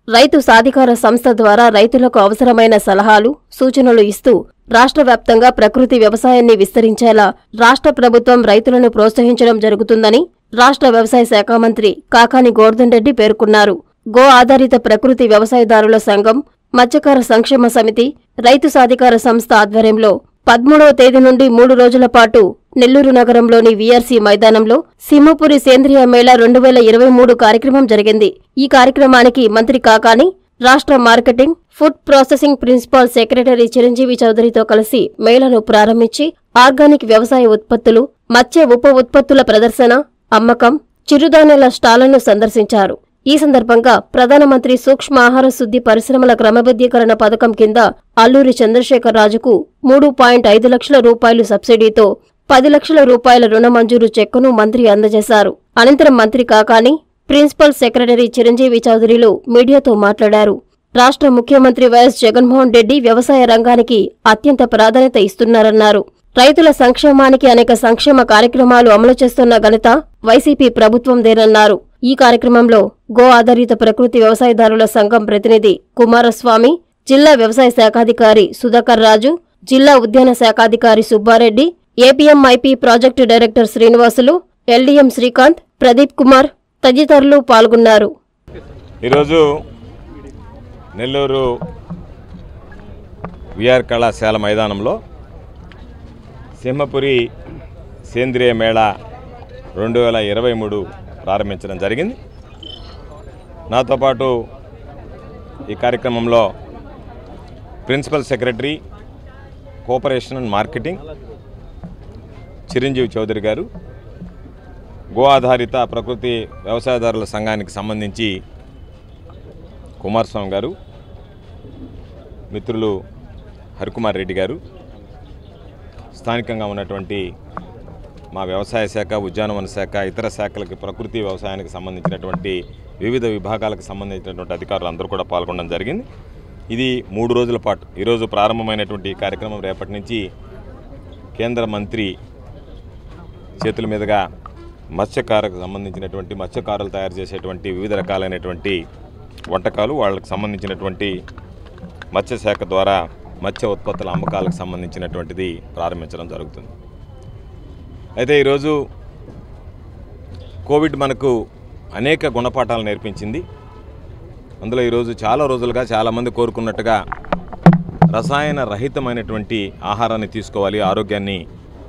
రైతు సాధికార సంస్థ ద్వారా రైతులకు అవసరమైన సలహాలు సూచనలు ఇస్తూ రాష్ట్ర వ్యాప్తంగా ప్రకృతి వ్యవసాయాన్ని విస్తరించేలా రాష్ట్ర ప్రభుత్వం రైతులను ప్రోత్సహించడం జరుగుతుందని రాష్ట్ర వ్యవసాయ శాఖ మంత్రి కాకాని గోర్ధన్ రెడ్డి పేర్కొన్నారు గో ఆధారిత ప్రకృతి వ్యవసాయదారుల సంఘం మత్స్యకార సంక్షేమ సమితి రైతు సాధికార సంస్థ ఆధ్వర్యంలో పదమూడవ తేదీ నుండి మూడు రోజుల పాటు నెల్లూరు నగరంలోని వీఆర్సీ మైదానంలో సింహపురి సేంద్రియ మేళా రెండు వేల ఇరవై మూడు కార్యక్రమం జరిగింది ఈ కార్యక్రమానికి మంత్రి కాకాని రాష్ట్ర marketing food processing principal secretary Chiranjeevi చౌదరితో కలిసి మేళను ప్రారంభించి ఆర్గానిక్ వ్యవసాయ ఉత్పత్తులు మత్స్య ఉప ఉత్పత్తుల ప్రదర్శన అమ్మకం చిరుధాన్యాల స్టాళ్లను సందర్శించారు ఈ సందర్భంగా ప్రధానమంత్రి సూక్ష్మ ఆహార శుద్ధి పరిశ్రమల క్రమబద్ధీకరణ పథకం కింద అల్లూరి చంద్రశేఖర్ రాజుకు మూడు పాయింట్ ఐదు లక్షల రూపాయలు సబ్సిడీతో పది లక్షల రూపాయల రుణ మంజూరు చెక్కును మంత్రి అందజేశారు అనంతరం మంత్రి కాకాని ప్రిన్సిపల్ సెక్రటరీ చిరంజీవి చౌదరిలు మీడియాతో మాట్లాడారు రాష్ట్ర ముఖ్యమంత్రి వైఎస్ జగన్మోహన్ రెడ్డి వ్యవసాయ రంగానికి అత్యంత ప్రాధాన్యత ఇస్తున్నారన్నారు రైతుల సంక్షేమానికి అనేక సంక్షేమ కార్యక్రమాలు అమలు చేస్తున్న ఘనత వైసీపీ ప్రభుత్వందేనన్నారు ఈ కార్యక్రమంలో గో ఆధారిత ప్రకృతి వ్యవసాయదారుల సంఘం ప్రతినిధి కుమారస్వామి జిల్లా వ్యవసాయ శాఖాధికారి సుధాకర్ రాజు జిల్లా ఉద్యాన శాఖాధికారి Subbareddy APMIP project director Srinivasulu LDM Srikanth Pradeep Kumar తదితరులు పాల్గొన్నారు ఈరోజు నెల్లూరు విఆర్ కళాశాల మైదానంలో సింహపురి సేంద్రియ మేళా రెండు వేల ఇరవై మూడు ప్రారంభించడం జరిగింది నాతో పాటు ఈ కార్యక్రమంలో principal secretary cooperation and marketing Chiranjeevi Chowdary గారు గో ఆధారిత ప్రకృతి వ్యవసాయదారుల సంఘానికి సంబంధించి కుమారస్వామి గారు మిత్రులు హరికుమార్ రెడ్డి గారు స్థానికంగా ఉన్నటువంటి మా వ్యవసాయ శాఖ ఉద్యానవన శాఖ ఇతర శాఖలకి ప్రకృతి వ్యవసాయానికి సంబంధించినటువంటి వివిధ విభాగాలకు సంబంధించినటువంటి అధికారులు అందరూ కూడా పాల్గొనడం జరిగింది ఇది మూడు రోజుల పాటు ఈరోజు ప్రారంభమైనటువంటి ఈ కార్యక్రమం రేపటి నుంచి కేంద్ర మంత్రి చేతుల మీదుగా మత్స్యకారకు సంబంధించినటువంటి మత్స్యకారులు తయారు చేసేటువంటి వివిధ రకాలైనటువంటి వంటకాలు వాళ్ళకి సంబంధించినటువంటి మత్స్యశాఖ ద్వారా మత్స్య ఉత్పత్తుల అమ్మకాలకు సంబంధించినటువంటిది ప్రారంభించడం జరుగుతుంది అయితే ఈరోజు కోవిడ్ మనకు అనేక గుణపాఠాలు నేర్పించింది అందులో ఈరోజు చాలా రోజులుగా చాలామంది కోరుకున్నట్టుగా రసాయన రహితమైనటువంటి ఆహారాన్ని తీసుకోవాలి ఆరోగ్యాన్ని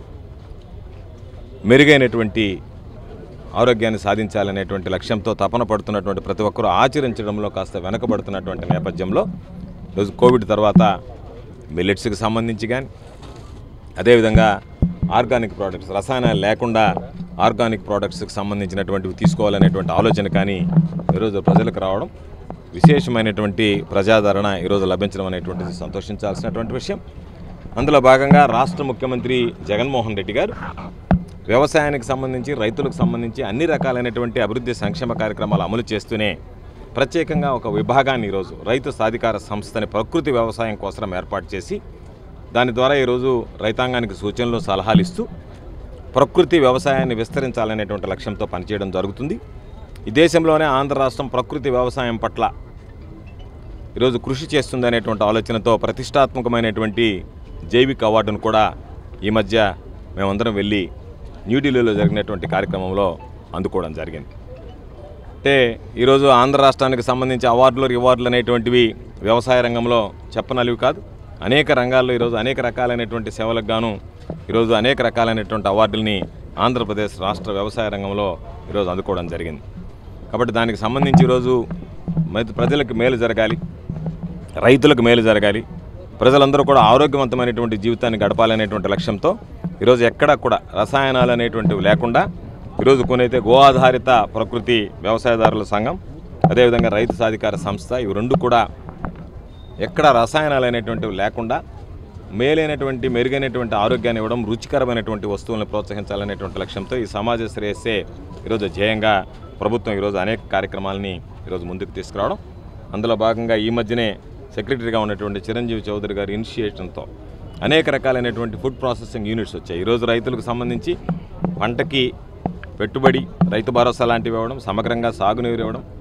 మెరుగైనటువంటి ఆరోగ్యాన్ని సాధించాలనేటువంటి లక్ష్యంతో తపన పడుతున్నటువంటి ప్రతి ఒక్కరూ ఆచరించడంలో కాస్త వెనకబడుతున్నటువంటి నేపథ్యంలో ఈరోజు కోవిడ్ తర్వాత మిల్లెట్స్కి సంబంధించి కానీ అదేవిధంగా ఆర్గానిక్ ప్రోడక్ట్స్ రసాయనాలు లేకుండా ఆర్గానిక్ ప్రోడక్ట్స్కి సంబంధించినటువంటివి తీసుకోవాలనేటువంటి ఆలోచన కానీ ఈరోజు ప్రజలకు రావడం విశేషమైనటువంటి ప్రజాదరణ ఈరోజు లభించడం అనేటువంటిది సంతోషించాల్సినటువంటి విషయం అందులో భాగంగా రాష్ట్ర ముఖ్యమంత్రి జగన్మోహన్ రెడ్డి గారు వ్యవసాయానికి సంబంధించి రైతులకు సంబంధించి అన్ని రకాలైనటువంటి అభివృద్ధి సంక్షేమ కార్యక్రమాలు అమలు చేస్తూనే ప్రత్యేకంగా ఒక విభాగాన్ని ఈరోజు రైతు సాధికార సంస్థని ప్రకృతి వ్యవసాయం కోసం ఏర్పాటు చేసి దాని ద్వారా ఈరోజు రైతాంగానికి సూచనలు సలహాలు ఇస్తూ ప్రకృతి వ్యవసాయాన్ని విస్తరించాలనేటువంటి లక్ష్యంతో పనిచేయడం జరుగుతుంది ఈ దేశంలోనే ఆంధ్ర రాష్ట్రం ప్రకృతి వ్యవసాయం పట్ల ఈరోజు కృషి చేస్తుందనేటువంటి ఆలోచనతో ప్రతిష్టాత్మకమైనటువంటి జైవిక అవార్డును కూడా ఈ మధ్య మేమందరం వెళ్ళి న్యూఢిల్లీలో జరిగినటువంటి కార్యక్రమంలో అందుకోవడం జరిగింది అంటే ఈరోజు ఆంధ్ర రాష్ట్రానికి సంబంధించి అవార్డులు రివార్డులు అనేటువంటివి వ్యవసాయ రంగంలో చెప్పనలివి కాదు అనేక రంగాల్లో ఈరోజు అనేక రకాలైనటువంటి సేవలకు గాను ఈరోజు అనేక రకాలైనటువంటి అవార్డుల్ని ఆంధ్రప్రదేశ్ రాష్ట్ర వ్యవసాయ రంగంలో ఈరోజు అందుకోవడం జరిగింది కాబట్టి దానికి సంబంధించి ఈరోజు మరి ప్రజలకు మేలు జరగాలి రైతులకు మేలు జరగాలి ప్రజలందరూ కూడా ఆరోగ్యవంతమైనటువంటి జీవితాన్ని గడపాలనేటువంటి లక్ష్యంతో ఈరోజు ఎక్కడా కూడా రసాయనాలు అనేటువంటివి లేకుండా ఈరోజు కొనైతే గో ఆధారిత ప్రకృతి వ్యవసాయదారుల సంఘం అదేవిధంగా రైతు సాధికార సంస్థ ఇవి రెండు కూడా ఎక్కడ రసాయనాలు అనేటువంటివి లేకుండా మేలైనటువంటి మెరుగైనటువంటి ఆరోగ్యాన్ని ఇవ్వడం రుచికరమైనటువంటి వస్తువులను ప్రోత్సహించాలనేటువంటి లక్ష్యంతో ఈ సమాజ శ్రేయస్సే ఈరోజు ధ్యేయంగా ప్రభుత్వం ఈరోజు అనేక కార్యక్రమాలని ఈరోజు ముందుకు తీసుకురావడం అందులో భాగంగా ఈ మధ్యనే సెక్రటరీగా ఉన్నటువంటి చిరంజీవి చౌదరి గారి ఇనిషియేషన్తో అనేక రకాలైనటువంటి ఫుడ్ ప్రాసెసింగ్ యూనిట్స్ వచ్చాయి ఈరోజు రైతులకు సంబంధించి పంటకి పెట్టుబడి రైతు భరోసా లాంటివి ఇవ్వడం సమగ్రంగా సాగునీరు ఇవ్వడం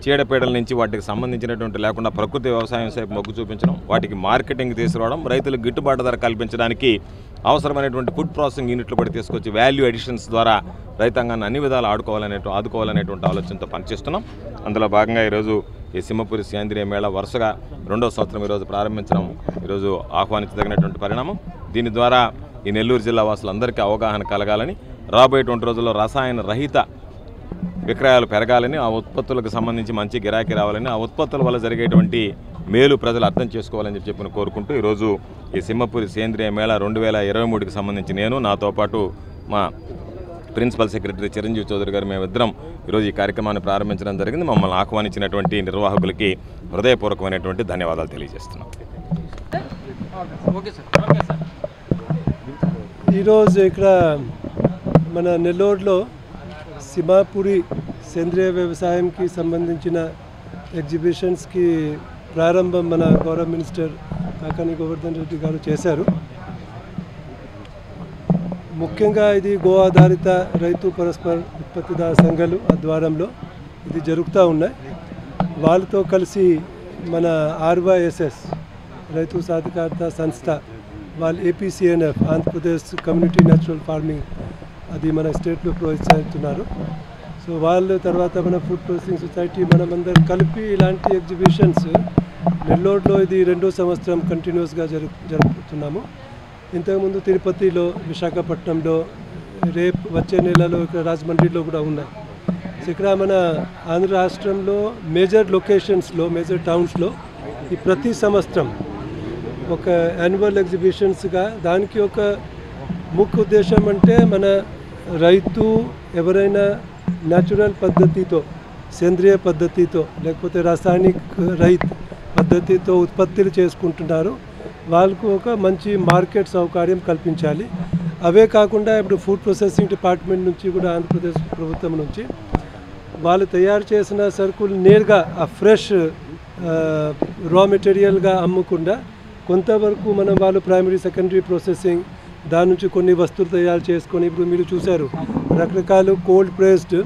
చీడపీడల నుంచి వాటికి సంబంధించినటువంటి లేకుండా ప్రకృతి వ్యవసాయం వైపు మొగ్గు చూపించడం వాటికి మార్కెటింగ్ తీసుకురావడం రైతులకు గిట్టుబాటు ధర కల్పించడానికి అవసరమైనటువంటి ఫుడ్ ప్రాసెసింగ్ యూనిట్లు కూడా తీసుకొచ్చి వాల్యూ అడిషన్స్ ద్వారా రైతాంగాన్ని అన్ని విధాలు ఆడుకోవాలనే ఆదుకోవాలనేటువంటి ఆలోచనతో పనిచేస్తున్నాం అందులో భాగంగా ఈరోజు ఈ సింహపురి సేంద్రియ మేళ వరుసగా రెండో సంవత్సరం ఈరోజు ప్రారంభించడం ఈరోజు ఆహ్వానించదగినటువంటి పరిణామం దీని ద్వారా ఈ నెల్లూరు జిల్లా వాసులందరికీ అవగాహన కలగాలని రాబోయేటువంటి రోజుల్లో రసాయన రహిత విక్రయాలు పెరగాలని ఆ ఉత్పత్తులకు సంబంధించి మంచి గిరాకీ రావాలని ఆ ఉత్పత్తుల వల్ల జరిగేటువంటి మేలు ప్రజలు అర్థం చేసుకోవాలని చెప్పి చెప్పి కోరుకుంటూ ఈరోజు ఈ సింహపురి సేంద్రియ మేళ రెండు వేల ఇరవై మూడుకి సంబంధించి నేను నాతో పాటు మా ప్రిన్సిపల్ సెక్రటరీ చిరంజీవి చౌదరి గారు మేమిద్దరం ఈరోజు ఈ కార్యక్రమాన్ని ప్రారంభించడం జరిగింది మమ్మల్ని ఆహ్వానించినటువంటి నిర్వాహకులకి హృదయపూర్వకమైనటువంటి ధన్యవాదాలు తెలియజేస్తున్నాం ఈరోజు ఇక్కడ మన నెల్లూరులో సింహాపురి సేంద్రియ వ్యవసాయంకి సంబంధించిన ఎగ్జిబిషన్స్కి ప్రారంభం మన గౌరవ మినిస్టర్ కాకాని గోవర్ధన్ రెడ్డి గారు చేశారు ముఖ్యంగా ఇది గో ఆధారిత రైతు పరస్పర ఉత్పత్తిదార సంఘాలు ఆధ్వర్యంలో ఇది జరుగుతూ ఉన్నాయి వాళ్ళతో కలిసి మన ఆర్వైఎస్ఎస్ రైతు సాధికారత సంస్థ వాళ్ళు APCNF Andhra Pradesh community natural farming అది మన స్టేట్లో ప్రోత్సహిస్తున్నారు సో వాళ్ళు తర్వాత మన ఫుడ్ ప్రాసెసింగ్ సొసైటీ మనం అందరం కలిపి ఇలాంటి ఎగ్జిబిషన్స్ నెల్లూరులో ఇది రెండో సంవత్సరం కంటిన్యూస్గా జరు జరుపుతున్నాము ఇంతకుముందు తిరుపతిలో విశాఖపట్నంలో రేపు వచ్చే నెలలో ఇక్కడ రాజమండ్రిలో కూడా ఉన్నాయి సో ఇక్కడ మన ఆంధ్ర రాష్ట్రంలో మేజర్ లొకేషన్స్లో మేజర్ టౌన్స్లో ఈ ప్రతి సంవత్సరం ఒక యాన్యువల్ ఎగ్జిబిషన్స్గా దానికి ఒక ముఖ్య ఉద్దేశం అంటే మన రైతు ఎవరైనా న్యాచురల్ పద్ధతితో సేంద్రియ పద్ధతితో లేకపోతే రాసాయనిక్ రైతు పద్ధతితో ఉత్పత్తులు చేసుకుంటున్నారు వాళ్ళకు ఒక మంచి మార్కెట్ సౌకర్యం కల్పించాలి అవే కాకుండా ఇప్పుడు ఫుడ్ ప్రాసెసింగ్ డిపార్ట్మెంట్ నుంచి కూడా ఆంధ్రప్రదేశ్ ప్రభుత్వం నుంచి వాళ్ళు తయారు చేసిన సరుకులు నేరుగా ఆ ఫ్రెష్ రా మెటీరియల్గా అమ్మకుండా కొంతవరకు మనం వాళ్ళు ప్రైమరీ సెకండరీ ప్రాసెసింగ్ దాని నుంచి కొన్ని వస్తువులు తయారు చేసుకొని ఇప్పుడు మీరు చూశారు రకరకాల కోల్డ్ ప్రెస్డ్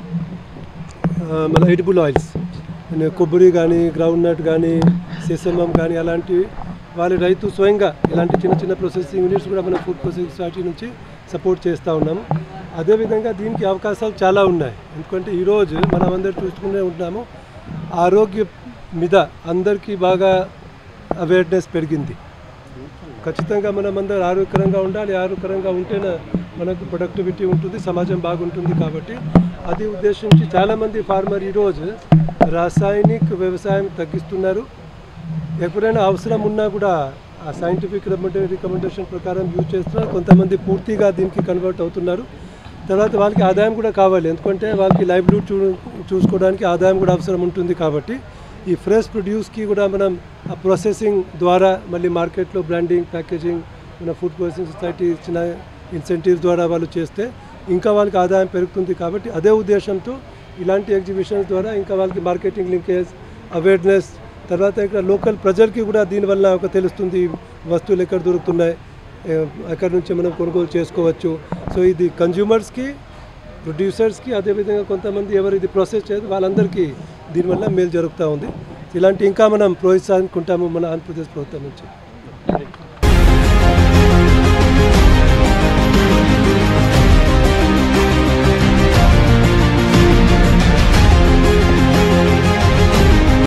మన ఎడిబుల్ ఆయిల్స్ కొబ్బరి కానీ గ్రౌండ్ నట్ కానీ సెసమం కానీ అలాంటివి వాళ్ళ రైతు స్వయంగా ఇలాంటి చిన్న చిన్న ప్రాసెసింగ్ యూనిట్స్ కూడా మన ఫుడ్ ప్రాసెసింగ్ సొసైటీ నుంచి సపోర్ట్ చేస్తూ ఉన్నాము అదేవిధంగా దీనికి అవకాశాలు చాలా ఉన్నాయి ఎందుకంటే ఈరోజు మనం అందరు చూసుకునే ఉంటున్నాము ఆరోగ్యం మీద అందరికీ బాగా అవేర్నెస్ పెరిగింది ఖచ్చితంగా మనం అందరూ ఆరోగ్యకరంగా ఉండాలి ఆరోగ్యకరంగా ఉంటేనే మనకు ప్రొడక్టివిటీ ఉంటుంది సమాజం బాగుంటుంది కాబట్టి అది ఉద్దేశించి చాలామంది ఫార్మర్ ఈరోజు రాసాయనిక్ వ్యవసాయం తగ్గిస్తున్నారు ఎప్పుడైనా అవసరం ఉన్నా కూడా ఆ సైంటిఫిక్ రికమెండేషన్ ప్రకారం యూజ్ చేస్తున్నారు కొంతమంది పూర్తిగా దీనికి కన్వర్ట్ అవుతున్నారు తర్వాత వాళ్ళకి ఆదాయం కూడా కావాలి ఎందుకంటే వాళ్ళకి లైవ్లీహుడ్ చూ చూసుకోవడానికి ఆదాయం కూడా అవసరం ఉంటుంది కాబట్టి ఈ ఫ్రెష్ ప్రొడ్యూస్కి కూడా మనం ఆ ప్రాసెసింగ్ ద్వారా మళ్ళీ మార్కెట్లో బ్రాండింగ్ ప్యాకేజింగ్ మన ఫుడ్ ప్రాసెసింగ్ సొసైటీ ఇచ్చిన ఇన్సెంటివ్స్ ద్వారా వాళ్ళు చేస్తే ఇంకా వాళ్ళకి ఆదాయం పెరుగుతుంది కాబట్టి అదే ఉద్దేశంతో ఇలాంటి ఎగ్జిబిషన్స్ ద్వారా ఇంకా వాళ్ళకి మార్కెటింగ్ లింకేజ్ అవేర్నెస్ తర్వాత ఇక్కడ లోకల్ ప్రజలకి కూడా దీనివల్ల ఒక తెలుస్తుంది వస్తువులు ఎక్కడ దొరుకుతున్నాయి ఏ- ఎక్కడి నుంచి మనం కొనుగోలు చేసుకోవచ్చు సో ఇది కన్జ్యూమర్స్కి ప్రొడ్యూసర్స్కి అదేవిధంగా కొంతమంది ఎవరు ఇది ప్రాసెస్ చేయదు వాళ్ళందరికీ దీనివల్ల మేలు జరుగుతూ ఉంది ఇలాంటి ఇంకా మనం ప్రోత్సహించుకుంటాము మన ఆంధ్రప్రదేశ్ ప్రభుత్వం నుంచి